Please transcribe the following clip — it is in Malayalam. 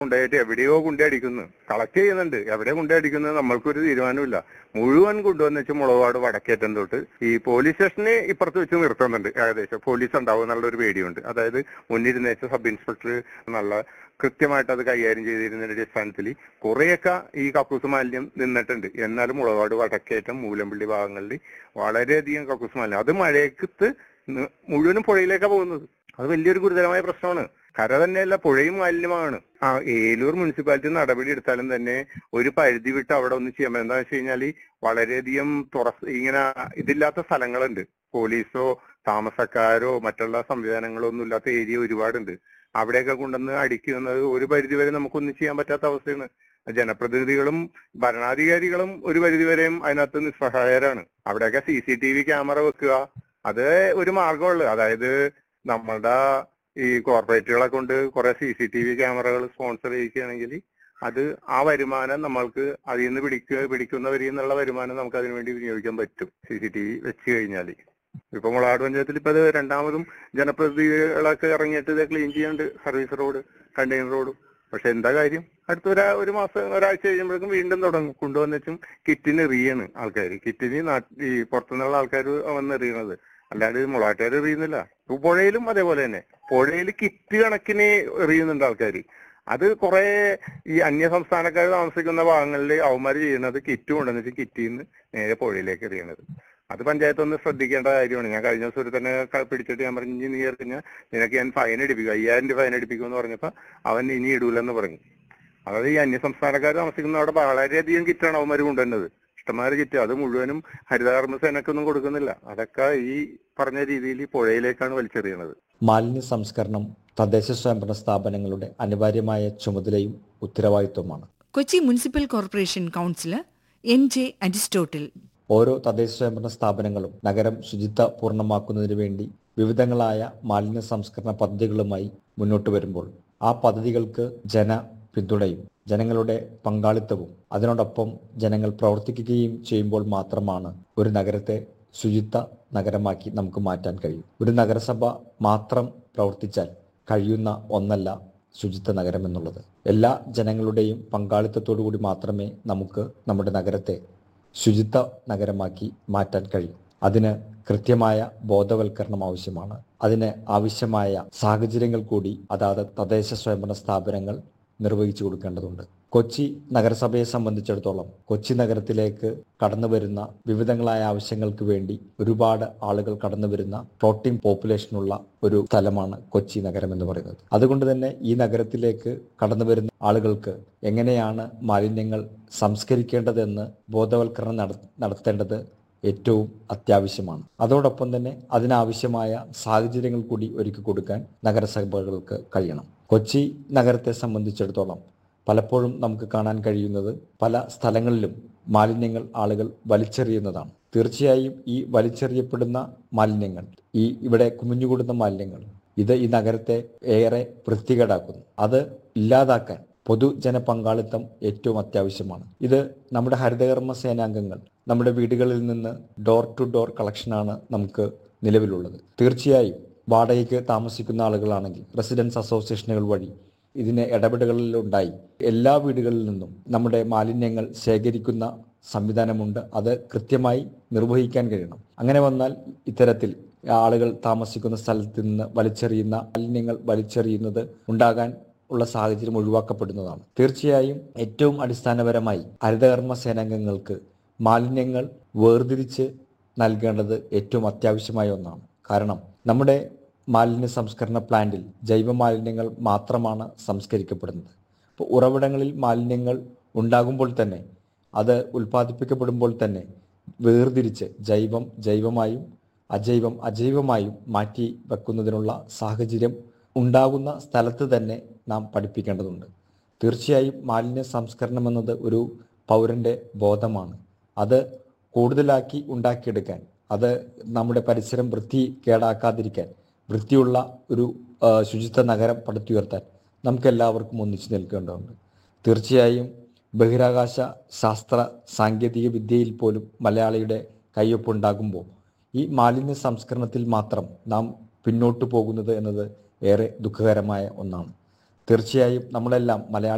കൊണ്ടുപോയിട്ട് എവിടെയോ കൊണ്ടടിക്കുന്നു കളക്ട് ചെയ്യുന്നുണ്ട് എവിടെ കൊണ്ടടിക്കുന്നത് നമ്മൾക്കൊരു തീരുമാനമില്ല മുഴുവൻ കൊണ്ടുവന്ന് വെച്ച് മുളകാട് വടക്കേറ്റം തൊട്ട് ഈ പോലീസ് സ്റ്റേഷന് ഇപ്പുറത്ത് വെച്ച് നിർത്തുന്നുണ്ട് ഏകദേശം പോലീസ് ഉണ്ടാവും എന്നുള്ള ഒരു പേടിയുണ്ട് അതായത് മുന്നിരുന്ന് വെച്ച സബ് ഇൻസ്പെക്ടർ നല്ല കൃത്യമായിട്ട് അത് കൈകാര്യം ചെയ്തിരുന്നതിന്റെ അടിസ്ഥാനത്തിൽ കുറെയൊക്കെ ഈ കക്കൂസ് മാലിന്യം നിന്നിട്ടുണ്ട് എന്നാലും മുളകാട് വടക്കേറ്റം മൂലമ്പള്ളി ഭാഗങ്ങളിൽ വളരെയധികം കക്കൂസ് മാലിന്യം അത് മഴയത്ത് ന- മുഴുവനും പുഴയിലേക്കാണ് പോകുന്നത് അത് വലിയൊരു ഗുരുതരമായ പ്രശ്നമാണ് കര തന്നെയല്ല പുഴയും മാലിന്യമാണ് ആ ഏലൂർ മുനിസിപ്പാലിറ്റി നടപടി എടുത്താലും തന്നെ ഒരു പരിധി വിട്ട് അവിടെ ഒന്ന് ചെയ്യാൻ പറ്റും എന്താണെന്ന് വെച്ച് കഴിഞ്ഞാൽ വളരെയധികം തുറസ് ഇങ്ങനെ ഇതില്ലാത്ത സ്ഥലങ്ങളുണ്ട് പോലീസോ താമസക്കാരോ മറ്റുള്ള സംവിധാനങ്ങളോ ഒന്നും ഇല്ലാത്ത ഏരിയ ഒരുപാടുണ്ട് അവിടെയൊക്കെ കൊണ്ടുവന്ന് അടിക്കുന്നത് ഒരു പരിധി വരെ നമുക്കൊന്നും ചെയ്യാൻ പറ്റാത്ത അവസ്ഥയാണ് ജനപ്രതിനിധികളും ഭരണാധികാരികളും ഒരു പരിധി വരെയും അതിനകത്ത് നിസ്സഹായരാണ് അവിടെയൊക്കെ C C T V camera വെക്കുക അത് ഒരു മാർഗമുള്ളു അതായത് നമ്മളുടെ ഈ കോർപ്പറേറ്റുകളെ കൊണ്ട് കുറെ സി സി ടി വി ക്യാമറകൾ സ്പോൺസർ ചെയ്യിക്കുകയാണെങ്കിൽ അത് ആ വരുമാനം നമ്മൾക്ക് അതിൽ നിന്ന് പിടിക്കുക പിടിക്കുന്നവരിൽ നിന്നുള്ള വരുമാനം നമുക്ക് അതിനു വേണ്ടി വിനിയോഗിക്കാൻ പറ്റും സി സി ടി വി വെച്ച് കഴിഞ്ഞാൽ ഇപ്പൊ മുളകാട് പഞ്ചായത്തിൽ ഇപ്പൊ അത് രണ്ടാമതും ജനപ്രതിനിധികളൊക്കെ ഇറങ്ങിയിട്ട് ഇത് ക്ലീൻ ചെയ്യാണ്ട് സർവീസ് റോഡ് കണ്ടെയ്നർ റോഡും പക്ഷെ എന്താ കാര്യം അടുത്ത ഒരാ ഒരു മാസം ഒരാഴ്ച കഴിയുമ്പോഴേക്കും വീണ്ടും തുടങ്ങും കൊണ്ടുവന്നുവെച്ചും കിറ്റിന് എറിയാണ് ആൾക്കാർ കിറ്റിന് നാട്ടി- ഈ പുറത്തുനിന്നുള്ള ആൾക്കാർ വന്ന് എറിയണത് അല്ലാണ്ട് മുളകാട്ടുകാർ എറിയുന്നില്ല ഇപ്പൊ പുഴയിലും അതേപോലെ തന്നെ പുഴയിൽ കിറ്റ് കണക്കിന് എറിയുന്നുണ്ട് ആൾക്കാർ അത് കുറെ ഈ അന്യ സംസ്ഥാനക്കാർ താമസിക്കുന്ന ഭാഗങ്ങളിൽ അവന്മാർ ചെയ്യുന്നത് കിറ്റ് കൊണ്ടുവന്നിട്ട് കിറ്റിൽ നിന്ന് നേരെ പുഴയിലേക്ക് എറിയണത് അത് പഞ്ചായത്ത് ഒന്ന് ശ്രദ്ധിക്കേണ്ട കാര്യമാണ് ഞാൻ കഴിഞ്ഞ ദിവസം ഒരു തന്നെ ക- പിടിച്ചിട്ട് ഞാൻ പറഞ്ഞു "ഇനി നീ എറിഞ്ഞാൽ നിനക്ക് ഞാൻ ഫൈൻ അടിപ്പിക്കും അയ്യായിരം രൂപ ഫൈൻ അടിപ്പിക്കും എന്ന് പറഞ്ഞപ്പോ അവൻ ഇനി ഇടൂലെന്ന് പറഞ്ഞു അതായത് ഈ അന്യ സംസ്ഥാനക്കാർ താമസിക്കുന്ന അവിടെ വളരെയധികം കിറ്റാണ് അവന്മാർ കൊണ്ടുവരുന്നത് ഇഷ്ടംമാതിരി കിറ്റ് അത് മുഴുവനും ഹരിതകർമ്മ സേനക്കൊന്നും കൊടുക്കുന്നില്ല അതൊക്കെ ഈ പറഞ്ഞ രീതിയിൽ ഈ പുഴയിലേക്കാണ് വലിച്ചെറിയണത് മാലിന്യ സംസ്കരണം തദ്ദേശ സ്വയംഭരണ സ്ഥാപനങ്ങളുടെ അനിവാര്യമായ ചുമതലയും ഉത്തരവാദിത്വമാണ് Kochi municipal corporation councillor N J Aristotle ഓരോ തദ്ദേശ സ്വയംഭരണ സ്ഥാപനങ്ങളും നഗരം ശുചിത്വ പൂർണ്ണമാക്കുന്നതിന് വേണ്ടി വിവിധങ്ങളായ മാലിന്യ സംസ്കരണ പദ്ധതികളുമായി മുന്നോട്ട് വരുമ്പോൾ ആ പദ്ധതികൾക്ക് ജന പിന്തുണയും ജനങ്ങളുടെ പങ്കാളിത്തവും അതിനോടൊപ്പം ജനങ്ങൾ പ്രവർത്തിക്കുകയും ചെയ്യുമ്പോൾ മാത്രമാണ് ഒരു നഗരത്തെ ശുചിത്വ നഗരമാക്കി നമുക്ക് മാറ്റാൻ കഴിയും ഒരു നഗരസഭ മാത്രം പ്രവർത്തിച്ചാൽ കഴിയുന്ന ഒന്നല്ല ശുചിത്വ നഗരം എന്നുള്ളത് എല്ലാ ജനങ്ങളുടെയും പങ്കാളിത്തത്തോടു കൂടി മാത്രമേ നമുക്ക് നമ്മുടെ നഗരത്തെ ശുചിത്വ നഗരമാക്കി മാറ്റാൻ കഴിയും അതിന് കൃത്യമായ ബോധവൽക്കരണം ആവശ്യമാണ് അതിന് ആവശ്യമായ സാഹചര്യങ്ങൾ കൂടി അതാത് തദ്ദേശ സ്വയംഭരണ സ്ഥാപനങ്ങൾ നിർവഹിച്ചു കൊടുക്കേണ്ടതുണ്ട് കൊച്ചി നഗരസഭയെ സംബന്ധിച്ചിടത്തോളം കൊച്ചി നഗരത്തിലേക്ക് കടന്നു വരുന്ന വിവിധങ്ങളായ ആവശ്യങ്ങൾക്ക് വേണ്ടി ഒരുപാട് ആളുകൾ കടന്നു വരുന്ന ഫ്ലോട്ടിംഗ് പോപ്പുലേഷനുള്ള ഒരു സ്ഥലമാണ് കൊച്ചി നഗരം എന്ന് പറയുന്നത് അതുകൊണ്ട് തന്നെ ഈ നഗരത്തിലേക്ക് കടന്നു വരുന്ന ആളുകൾക്ക് എങ്ങനെയാണ് മാലിന്യങ്ങൾ സംസ്കരിക്കേണ്ടതെന്ന് ബോധവൽക്കരണം നട നടത്തേണ്ടത് ഏറ്റവും അത്യാവശ്യമാണ് അതോടൊപ്പം തന്നെ അതിനാവശ്യമായ സാഹചര്യങ്ങൾ കൂടി ഒരുക്കി കൊടുക്കാൻ നഗരസഭകൾക്ക് കഴിയണം കൊച്ചി നഗരത്തെ സംബന്ധിച്ചിടത്തോളം പലപ്പോഴും നമുക്ക് കാണാൻ കഴിയുന്നത് പല സ്ഥലങ്ങളിലും മാലിന്യങ്ങൾ ആളുകൾ വലിച്ചെറിയുന്നതാണ് തീർച്ചയായും ഈ വലിച്ചെറിയപ്പെടുന്ന മാലിന്യങ്ങൾ ഈ ഇവിടെ കുമിഞ്ഞുകൂടുന്ന മാലിന്യങ്ങൾ ഇത് ഈ നഗരത്തെ ഏറെ വൃത്തികേടാക്കുന്നു അത് ഇല്ലാതാക്കാൻ പൊതുജന പങ്കാളിത്തം ഏറ്റവും അത്യാവശ്യമാണ് ഇത് നമ്മുടെ ഹരിതകർമ്മ സേനാംഗങ്ങൾ നമ്മുടെ വീടുകളിൽ നിന്ന് ഡോർ ടു ഡോർ കളക്ഷനാണ് നമുക്ക് നിലവിലുള്ളത് തീർച്ചയായും വാടകയ്ക്ക് താമസിക്കുന്ന ആളുകളാണെങ്കിൽ റെസിഡൻസ് അസോസിയേഷനുകൾ വഴി ഇതിന് ഇടപെടലുകളുണ്ടായി എല്ലാ വീടുകളിൽ നിന്നും നമ്മുടെ മാലിന്യങ്ങൾ ശേഖരിക്കുന്ന സംവിധാനമുണ്ട് അത് കൃത്യമായി നിർവഹിക്കാൻ കഴിയണം അങ്ങനെ വന്നാൽ ഇത്തരത്തിൽ ആളുകൾ താമസിക്കുന്ന സ്ഥലത്ത് നിന്ന് വലിച്ചെറിയുന്ന മാലിന്യങ്ങൾ വലിച്ചെറിയുന്നത് ഉണ്ടാകാൻ ഉള്ള സാഹചര്യം ഒഴിവാക്കപ്പെടുന്നതാണ് തീർച്ചയായും ഏറ്റവും അടിസ്ഥാനപരമായി ഹരിതകർമ്മ സേനാംഗങ്ങൾക്ക് മാലിന്യങ്ങൾ വേർതിരിച്ച് നൽകേണ്ടത് ഏറ്റവും അത്യാവശ്യമായ ഒന്നാണ് കാരണം നമ്മുടെ മാലിന്യ സംസ്കരണ പ്ലാന്റിൽ ജൈവ മാലിന്യങ്ങൾ മാത്രമാണ് സംസ്കരിക്കപ്പെടുന്നത് അപ്പോൾ ഉറവിടങ്ങളിൽ മാലിന്യങ്ങൾ ഉണ്ടാകുമ്പോൾ തന്നെ അത് ഉൽപ്പാദിപ്പിക്കപ്പെടുമ്പോൾ തന്നെ വേർതിരിച്ച് ജൈവം ജൈവമായും അജൈവം അജൈവമായും മാറ്റി വെക്കുന്നതിനുള്ള സാഹചര്യം ഉണ്ടാകുന്ന സ്ഥലത്ത് തന്നെ നാം പഠിപ്പിക്കേണ്ടതുണ്ട് തീർച്ചയായും മാലിന്യ സംസ്കരണം എന്നത് ഒരു പൗരന്റെ ബോധമാണ് അത് കൂടുതലാക്കി ഉണ്ടാക്കിയെടുക്കാൻ അത് നമ്മുടെ പരിസരം വൃത്തി കേടാക്കാതിരിക്കാൻ വൃത്തിയുള്ള ഒരു ആ, ശുചിത്വ നഗരം പടുത്തുയർത്താൻ നമുക്ക് എല്ലാവർക്കും ഒന്നിച്ചു നിൽക്കേണ്ടതുണ്ട് തീർച്ചയായും ബഹിരാകാശ ശാസ്ത്ര സാങ്കേതിക വിദ്യയിൽ പോലും മലയാളിയുടെ കയ്യൊപ്പുണ്ടാകുമ്പോൾ ഈ മാലിന്യ സംസ്കരണത്തിൽ മാത്രം നാം പിന്നോട്ട് പോകുന്നത് എന്നത് ഏറെ ദുഃഖകരമായ ഒന്നാണ് തീർച്ചയായും നമ്മളെല്ലാം മലയാളി